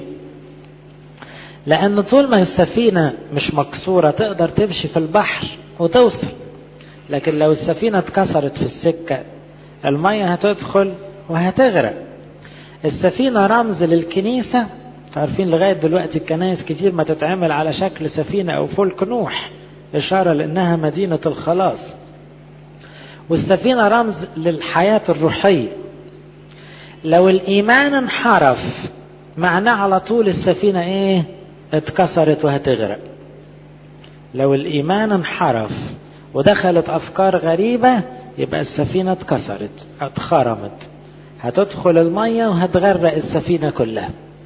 لأن طول ما السفينة مش مكسورة تقدر تمشي في البحر وتوصل لكن لو السفينة اتكسرت في السكة المية هتدخل وهتغرق السفينة رمز للكنيسة عارفين لغاية دلوقتي الكنائس كتير ما تتعمل على شكل سفينة أو فلك نوح إشارة لأنها مدينة الخلاص والسفينة رمز للحياة الروحية لو الإيمان انحرف معناه على طول السفينة إيه اتكسرت وهتغرق لو الإيمان انحرف ودخلت أفكار غريبة يبقى السفينة اتكسرت اتخرمت هتدخل المية وهتغرق السفينة كلها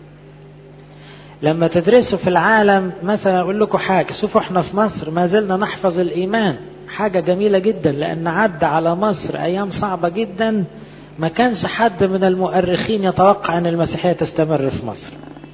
لما تدرسوا في العالم مثلا أقول لكم حاجة شوفوا احنا في مصر ما زلنا نحفظ الإيمان حاجة جميلة جدا لأن عدى على مصر أيام صعبة جدا ما كانش حد من المؤرخين يتوقع أن المسيحية تستمر في مصر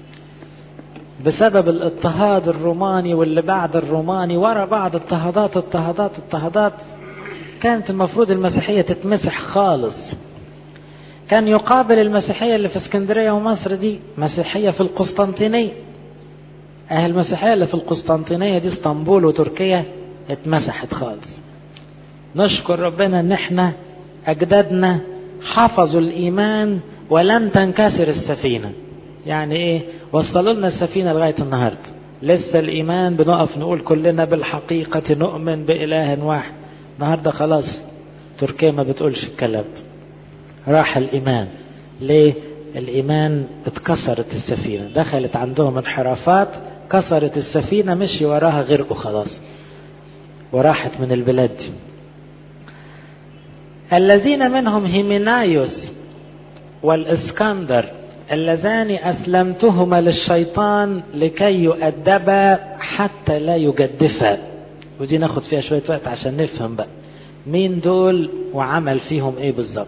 بسبب الاضطهاد الروماني واللي بعد الروماني ورا بعض اضطهادات اضطهادات اضطهادات كانت المفروض المسيحية تتمسح خالص كان يقابل المسيحية اللي في اسكندرية ومصر دي مسيحية في القسطنطينية أهل المسيحية اللي في القسطنطينية دي اسطنبول وتركيا اتمسحت خالص نشكر ربنا ان احنا اجدادنا حفظوا الايمان ولم تنكسر السفينة يعني ايه وصلوا لنا السفينة لغاية النهاردة لسه الايمان بنقف نقول كلنا بالحقيقة نؤمن بإله واحد النهاردة خلاص تركيا ما بتقولش الكلام ده راح الإيمان ليه الإيمان اتكسرت السفينة دخلت عندهم انحرافات كسرت السفينة مشي وراها غرقوا خلاص وراحت من البلاد دي الذين منهم هيمينايوس والإسكندر اللذان أسلمتهما للشيطان لكي يؤدبا حتى لا يجدفا ودي ناخد فيها شوية وقت عشان نفهم بقى مين دول وعمل فيهم ايه بالظبط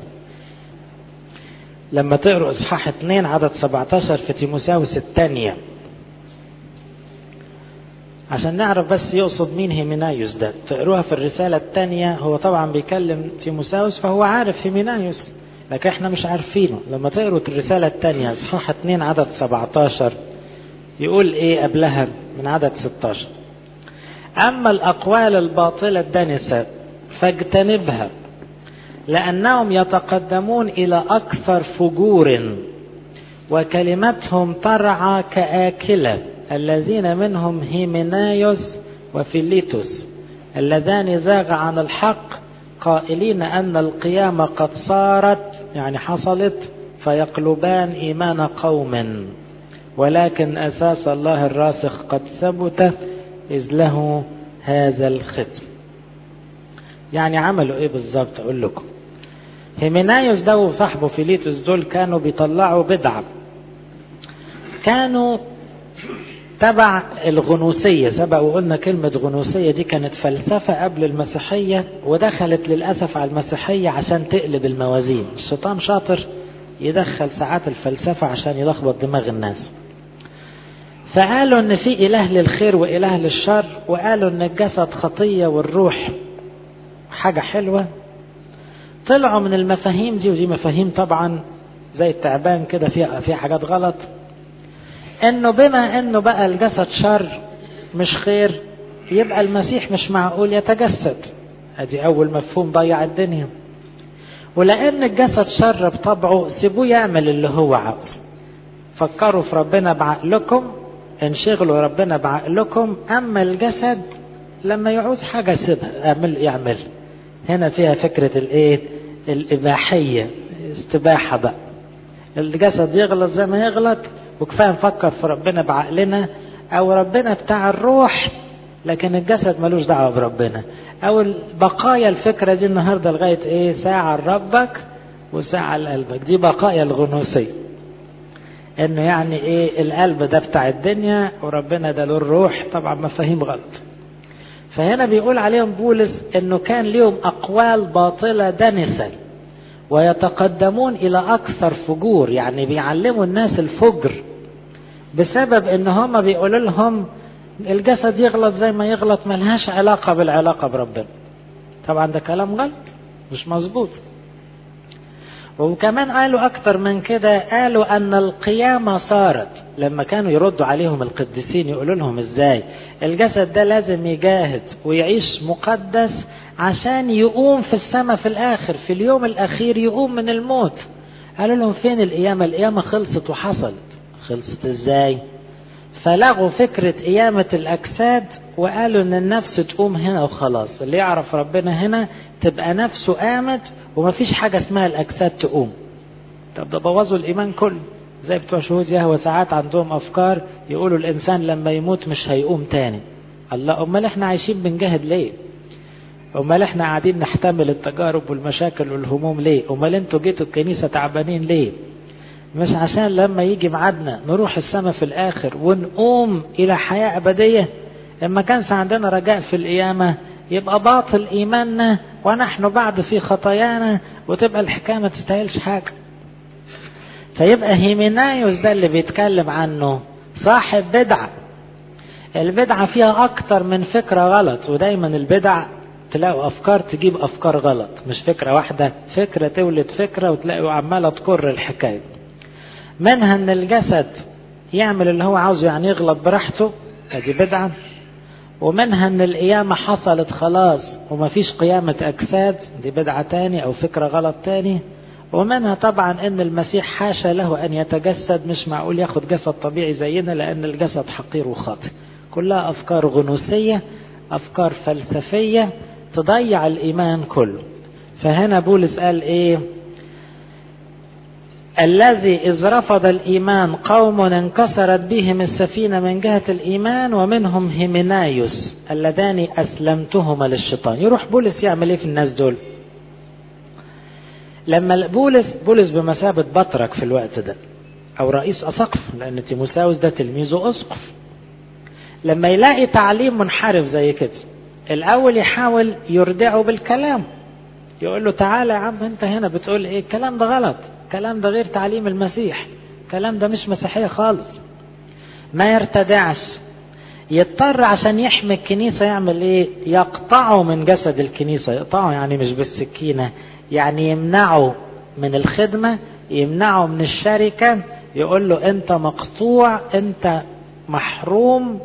لما تقروا اصحاح 2 عدد 17 في تيموساوس الثانية عشان نعرف بس يقصد مين هيمينايوس ده تقروها في الرسالة الثانية هو طبعا بيكلم تيموساوس فهو عارف هيمينايوس لكن احنا مش عارفينه لما تقروا الرسالة الثانية اصحاح 2 عدد 17 يقول ايه قبلها من عدد 16 اما الاقوال الباطلة الدنسة فاجتنبها لانهم يتقدمون الى اكثر فجور وكلمتهم ترعى كآكلة الذين منهم هيمنايوس وفيليتوس اللذان زاغ عن الحق قائلين أن القيامة قد صارت يعني حصلت فيقلبان إيمان قوم ولكن أساس الله الراسخ قد ثبت إذ له هذا الختم يعني عملوا إيه بالظبط أقول لكم هيمنايوس ده وصاحبه فيليتوس دول كانوا بيطلعوا بدعة كانوا تبع الغنوصية سبق وقلنا كلمة غنوصية دي كانت فلسفة قبل المسيحية ودخلت للأسف على المسيحية عشان تقلب الموازين الشيطان شاطر يدخل ساعات الفلسفة عشان يلخبط دماغ الناس فقالوا ان في اله للخير واله للشر وقالوا ان الجسد خطية والروح حاجة حلوة طلعوا من المفاهيم دي ودي مفاهيم طبعا زي التعبان كده فيها فيها حاجات غلط انه بما انه بقى الجسد شر مش خير يبقى المسيح مش معقول يتجسد ادي اول مفهوم ضيع الدنيا ولان الجسد شر بطبعه سيبوه يعمل اللي هو عاوز فكروا في ربنا بعقلكم انشغلوا ربنا بعقلكم اما الجسد لما يعوز حاجة سيبها اعمل يعمل هنا فيها فكرة الايه الاباحية استباحة بقى الجسد يغلط زي ما يغلط وكفايه نفكر في ربنا بعقلنا او ربنا بتاع الروح لكن الجسد ملوش دعوه بربنا او بقايا الفكره دي النهارده لغايه ايه ساعه لربك وساعه لقلبك دي بقايا الغنوصيه انه يعني ايه القلب ده بتاع الدنيا وربنا ده له الروح طبعا مفاهيم غلط فهنا بيقول عليهم بولس انه كان ليهم اقوال باطله دنسه ويتقدمون الى اكثر فجور يعني بيعلموا الناس الفجر بسبب ان هم بيقولوا لهم الجسد يغلط زي ما يغلط ملهاش علاقة بالعلاقة بربنا طبعا ده كلام غلط مش مظبوط وكمان قالوا اكتر من كده قالوا ان القيامة صارت لما كانوا يردوا عليهم القديسين يقولوا لهم ازاي الجسد ده لازم يجاهد ويعيش مقدس عشان يقوم في السماء في الاخر في اليوم الاخير يقوم من الموت قالوا لهم فين القيامة القيامة خلصت وحصلت خلصت ازاي فلغوا فكرة قيامة الأجساد وقالوا إن النفس تقوم هنا وخلاص اللي يعرف ربنا هنا تبقى نفسه قامت ومفيش حاجة اسمها الأجساد تقوم طب ده بوظوا الإيمان كله زي بتوع شهود يهوى ساعات عندهم أفكار يقولوا الإنسان لما يموت مش هيقوم تاني الله أمال إحنا عايشين بنجاهد ليه أمال إحنا قاعدين نحتمل التجارب والمشاكل والهموم ليه أمال أنتوا جيتوا الكنيسة تعبانين ليه مش عشان لما يجي ميعادنا نروح السماء في الآخر ونقوم إلى حياة أبدية لما كانش عندنا رجاء في القيامة يبقى باطل إيماننا ونحن بعد في خطايانا وتبقى الحكاية ما تستاهلش حاجة فيبقى هيمينايوس ده اللي بيتكلم عنه صاحب بدعة البدعة فيها أكتر من فكرة غلط ودايما البدع تلاقوا أفكار تجيب أفكار غلط مش فكرة واحدة فكرة تولد فكرة وتلاقوا عمالة تكر الحكاية منها ان الجسد يعمل اللي هو عاوزه يعني يغلط براحته ادي بدعة ومنها ان القيامة حصلت خلاص ومفيش قيامة اجساد دي بدعة تاني او فكرة غلط تاني ومنها طبعا ان المسيح حاشا له ان يتجسد مش معقول ياخد جسد طبيعي زينا لان الجسد حقير وخاطئ كلها افكار غنوصية افكار فلسفية تضيع الايمان كله فهنا بولس قال ايه الذي إذ رفض الإيمان قوم انكسرت بهم السفينة من جهة الإيمان ومنهم هيمنايوس اللذان أسلمتهما للشيطان يروح بولس يعمل إيه في الناس دول لما بولس بولس بمثابة بطرك في الوقت ده أو رئيس أسقف لأن تيموساوس ده تلميذه أسقف لما يلاقي تعليم منحرف زي كده الأول يحاول يردعه بالكلام يقول له تعالى يا عم أنت هنا بتقول إيه الكلام ده غلط الكلام ده غير تعليم المسيح الكلام ده مش مسيحية خالص ما يرتدعش يضطر عشان يحمي الكنيسة يعمل ايه يقطعه من جسد الكنيسة يقطعه يعني مش بالسكينة يعني يمنعه من الخدمة يمنعه من الشركة يقول له انت مقطوع انت محروم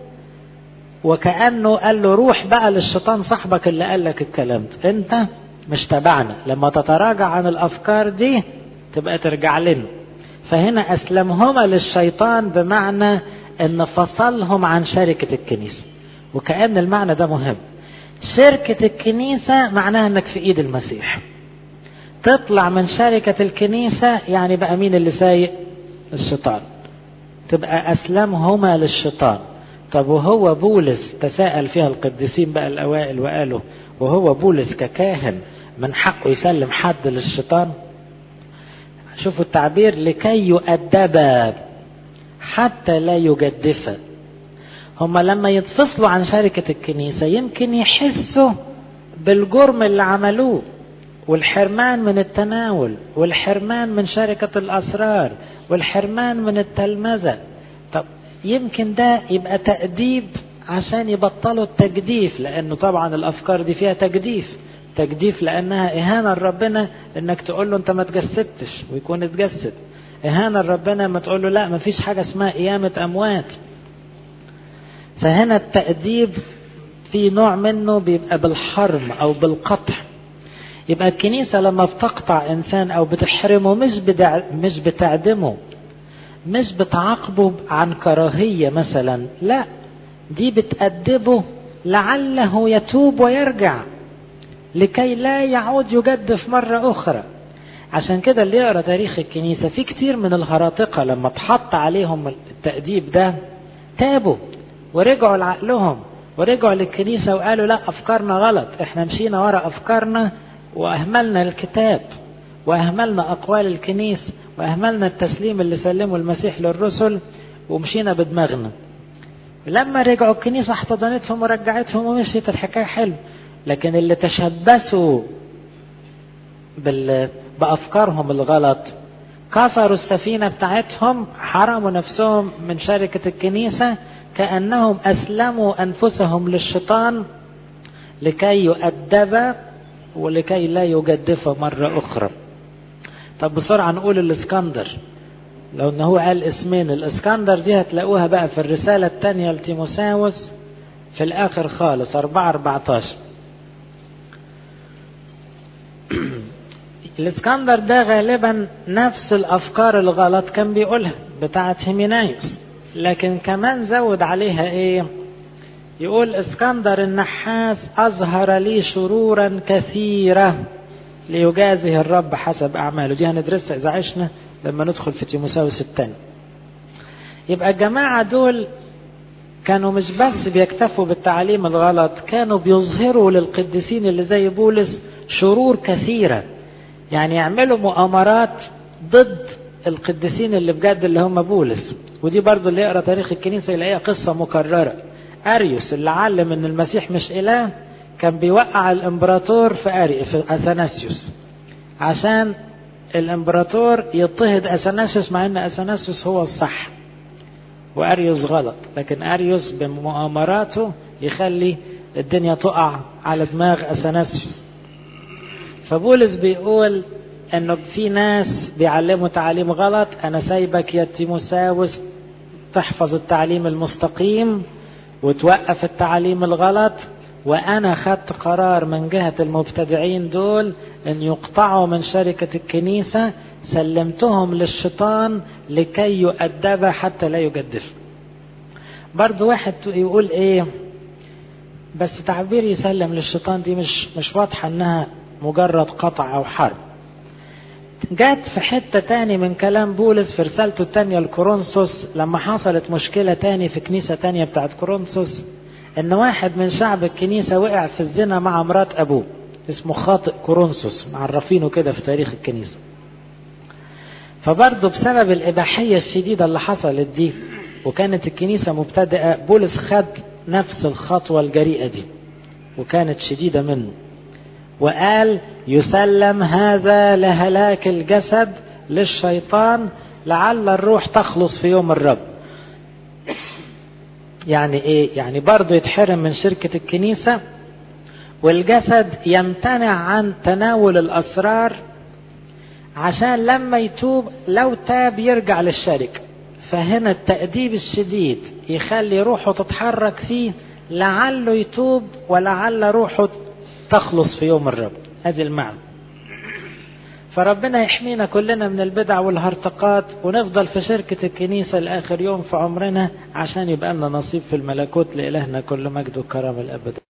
وكأنه قال له روح بقى للشيطان صاحبك اللي قال لك الكلام ده انت مش تبعنا لما تتراجع عن الافكار دي تبقى ترجع لنا فهنا اسلمهما للشيطان بمعنى ان فصلهم عن شركة الكنيسة وكأن المعنى ده مهم شركة الكنيسة معناها انك في ايد المسيح تطلع من شركة الكنيسة يعني بقى مين اللي سايق الشيطان تبقى اسلمهما للشيطان طب وهو بولس تساءل فيها القديسين بقى الاوائل وقالوا وهو بولس ككاهن من حقه يسلم حد للشيطان شوفوا التعبير لكي يؤدب حتى لا يجدف هما لما يتفصلوا عن شركة الكنيسة يمكن يحسوا بالجرم اللي عملوه والحرمان من التناول والحرمان من شركة الأسرار والحرمان من التلمذة طب يمكن ده يبقى تأديب عشان يبطلوا التجديف لأنه طبعا الأفكار دي فيها تجديف تجديف لأنها إهانة لربنا إنك تقول له أنت ما تجسدتش ويكون اتجسد إهانة لربنا ما تقول له لا ما فيش حاجة اسمها قيامة أموات فهنا التأديب في نوع منه بيبقى بالحرم أو بالقطع يبقى الكنيسة لما بتقطع إنسان أو بتحرمه مش بدع مش بتعدمه مش بتعاقبه عن كراهية مثلا لا دي بتأدبه لعله يتوب ويرجع لكي لا يعود يجدف مرة أخرى عشان كده اللي يقرا تاريخ الكنيسة في كتير من الهراطقة لما اتحط عليهم التأديب ده تابوا ورجعوا لعقلهم ورجعوا للكنيسة وقالوا لا أفكارنا غلط احنا مشينا ورا أفكارنا وأهملنا الكتاب وأهملنا أقوال الكنيسة وأهملنا التسليم اللي سلمه المسيح للرسل ومشينا بدماغنا لما رجعوا الكنيسة احتضنتهم ورجعتهم ومشيت الحكاية حلو لكن اللي تشبثوا بال... بأفكارهم الغلط كسروا السفينة بتاعتهم حرموا نفسهم من شركة الكنيسة كأنهم أسلموا أنفسهم للشيطان لكي يؤدب ولكي لا يجدف مرة أخرى طب بسرعة نقول الاسكندر لو ان هو قال اسمين الاسكندر دي هتلاقوها بقى في الرسالة الثانية لتيموساوس في الاخر خالص 4 14 الاسكندر ده غالبا نفس الافكار الغلط كان بيقولها بتاعت هيمينايوس لكن كمان زود عليها ايه يقول اسكندر النحاس اظهر لي شرورا كثيرة ليجازه الرب حسب اعماله دي هندرسها اذا عشنا لما ندخل في تيموساوس الثاني يبقى الجماعة دول كانوا مش بس بيكتفوا بالتعليم الغلط كانوا بيظهروا للقديسين اللي زي بولس شرور كثيرة يعني يعملوا مؤامرات ضد القديسين اللي بجد اللي هم بولس ودي برضو اللي يقرا تاريخ الكنيسة يلاقيها قصة مكررة أريوس اللي علم ان المسيح مش إله كان بيوقع الامبراطور في أري في أثناسيوس عشان الامبراطور يضطهد أثناسيوس مع ان أثناسيوس هو الصح وأريوس غلط لكن أريوس بمؤامراته يخلي الدنيا تقع على دماغ أثناسيوس فبولس بيقول انه في ناس بيعلموا تعليم غلط انا سايبك يا تيموساوس تحفظ التعليم المستقيم وتوقف التعليم الغلط وانا خدت قرار من جهة المبتدعين دول ان يقطعوا من شركة الكنيسة سلمتهم للشيطان لكي يؤدب حتى لا يجدف برضو واحد يقول ايه بس تعبير يسلم للشيطان دي مش مش واضحة انها مجرد قطع او حرب جت في حتة تاني من كلام بولس في رسالته التانية لكورنثوس لما حصلت مشكلة تاني في كنيسة تانية بتاعت كورنثوس ان واحد من شعب الكنيسة وقع في الزنا مع مرات ابوه اسمه خاطئ كورنثوس معرفينه كده في تاريخ الكنيسة فبرضه بسبب الإباحية الشديدة اللي حصلت دي وكانت الكنيسة مبتدئة بولس خد نفس الخطوة الجريئة دي وكانت شديدة منه وقال يسلم هذا لهلاك الجسد للشيطان لعل الروح تخلص في يوم الرب يعني ايه يعني برضه يتحرم من شركة الكنيسة والجسد يمتنع عن تناول الأسرار عشان لما يتوب لو تاب يرجع للشركة فهنا التأديب الشديد يخلي روحه تتحرك فيه لعله يتوب ولعل روحه تخلص في يوم الرب هذه المعنى فربنا يحمينا كلنا من البدع والهرطقات ونفضل في شركة الكنيسة لآخر يوم في عمرنا عشان يبقى لنا نصيب في الملكوت لإلهنا كل مجد وكرم الأبد